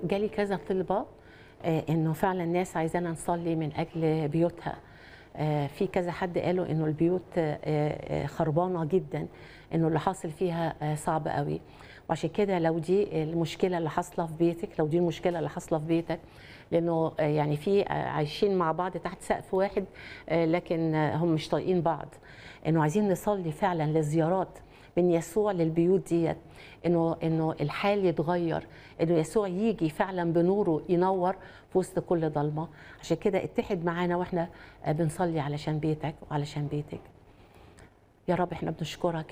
جالي كذا طلبه آه، انه فعلا الناس عايزانا نصلي من اجل بيوتها آه، في كذا حد قالوا انه البيوت آه، آه، خربانه جدا انه اللي حاصل فيها آه، صعب قوي وعشان كده لو دي المشكله اللي حاصله في بيتك لو دي المشكله اللي حاصله في بيتك لانه آه، يعني في آه، عايشين مع بعض تحت سقف واحد آه، لكن آه، هم مش طايقين بعض انه عايزين نصلي فعلا للزيارات من يسوع للبيوت ديت انه انه الحال يتغير انه يسوع يجي فعلا بنوره ينور في وسط كل ضلمه عشان كده اتحد معانا واحنا آه، بنصلي علشان بيتك وعلشان بيتك يا رب احنا بنشكرك